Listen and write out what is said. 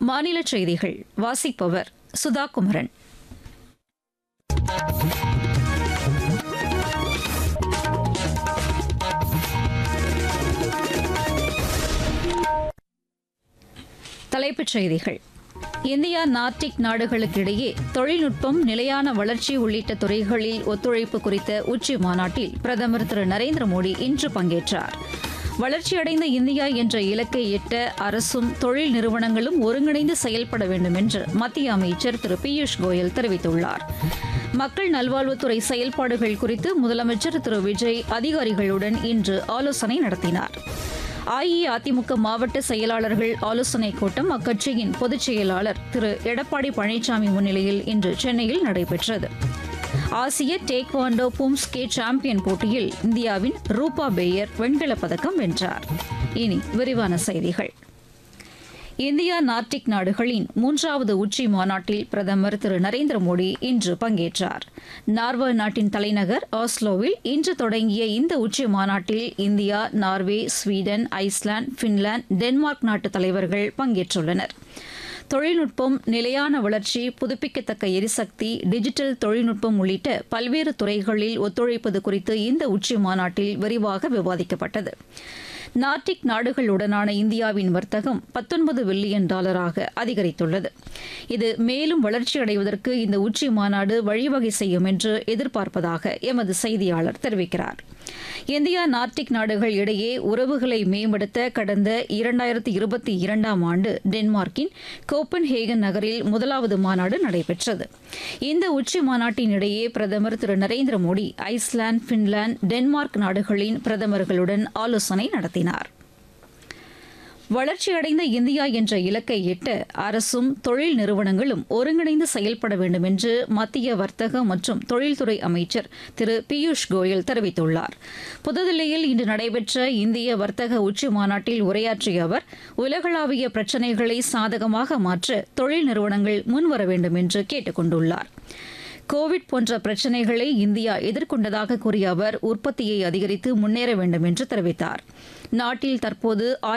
மாநில செய்திகள் வாசிப்பவர் சுதா குமரன் தலைப்புச் செய்திகள் இந்தியா நார்டிக் நாடுகளுக்கிடையே தொழில்நுட்பம் நிலையான வளர்ச்சி உள்ளிட்ட துறைகளில் ஒத்துழைப்பு குறித்த உச்சி மாநாட்டில் பிரதமர் திரு நரேந்திர மோடி இன்று பங்கேற்றார் வளர்ச்சியடைந்த இந்தியா என்ற இலக்கை எட்ட அரசும் தொழில் நிறுவனங்களும் ஒருங்கிணைந்து செயல்பட வேண்டும் என்று மத்திய அமைச்சர் திரு பியூஷ் கோயல் தெரிவித்துள்ளார் மக்கள் நல்வாழ்வுத்துறை செயல்பாடுகள் குறித்து முதலமைச்சர் திரு விஜய் அதிகாரிகளுடன் இன்று ஆலோசனை நடத்தினார் அஇஅதிமுக மாவட்ட செயலாளர்கள் ஆலோசனைக் கூட்டம் அக்கட்சியின் பொதுச் செயலாளர் திரு எடப்பாடி பழனிசாமி முன்னிலையில் இன்று சென்னையில் நடைபெற்றது ஆசிய டேக்வாண்டோ பூம்ஸ்கே சாம்பியன் போட்டியில் இந்தியாவின் ரூபா பேயர் வெண்கலப் பதக்கம் வென்றார் இனி விரிவான செய்திகள் இந்தியா நார்டிக் நாடுகளின் மூன்றாவது உச்சி மாநாட்டில் பிரதமர் திரு நரேந்திர மோடி இன்று பங்கேற்றார் நார்வே நாட்டின் தலைநகர் ஆஸ்லோவில் இன்று தொடங்கிய இந்த உச்சி மாநாட்டில் India Norway Sweden Iceland Finland Denmark நாட்டு தலைவர்கள் பங்கேற்றுள்ளனர் தொழில்நுட்பம் நிலையான வளர்ச்சி புதுப்பிக்கத்தக்க எரிசக்தி டிஜிட்டல் தொழில்நுட்பம் உள்ளிட்ட பல்வேறு துறைகளில் ஒத்துழைப்பது குறித்து இந்த உச்சி மாநாட்டில் விரிவாக விவாதிக்கப்பட்டது நார்டிக் நாடுகளுடனான இந்தியாவின் வர்த்தகம் பத்தொன்பது பில்லியன் டாலராக அதிகரித்துள்ளது இது மேலும் வளர்ச்சியடைவதற்கு இந்த உச்சி மாநாடு வழிவகை செய்யும் என்று எதிர்பார்ப்பதாக எமது செய்தியாளர் தெரிவிக்கிறார் இந்தியா நார்டிக் நாடுகள் இடையே உறவுகளை மேம்படுத்த கடந்த இரண்டாயிரத்தி இருபத்தி இரண்டாம் ஆண்டு டென்மார்க்கின் கோப்பன்ஹேகன் நகரில் முதலாவது மாநாடு நடைபெற்றது இந்த உச்சி மாநாட்டின் இடையே பிரதமர் Thiru Narendra Modi Iceland Finland Denmark நாடுகளின் பிரதமர்களுடன் ஆலோசனை நடத்தினார் வளர்ச்சியடைந்த இந்தியா என்ற இலக்கை எட்ட அரசும் தொழில் நிறுவனங்களும் ஒருங்கிணைந்து செயல்பட வேண்டும் என்று மத்திய வர்த்தக மற்றும் தொழில்துறை அமைச்சர் திரு பியூஷ் கோயல் தெரிவித்துள்ளார் புதுதில்லியில் இன்று நடைபெற்ற இந்திய வர்த்தக உச்சி மாநாட்டில் உரையாற்றிய அவர் உலகளாவிய பிரச்சினைகளை சாதகமாக மாற்ற தொழில் நிறுவனங்கள் முன்வர வேண்டும் என்று கேட்டுக் கொண்டுள்ளார் கோவிட் போன்ற பிரச்சினைகளை இந்தியா எதிர்கொண்டதாக கூறிய அவர் உற்பத்தியை அதிகரித்து முன்னேற வேண்டும் என்று தெரிவித்தார் நாட்டில் தற்போது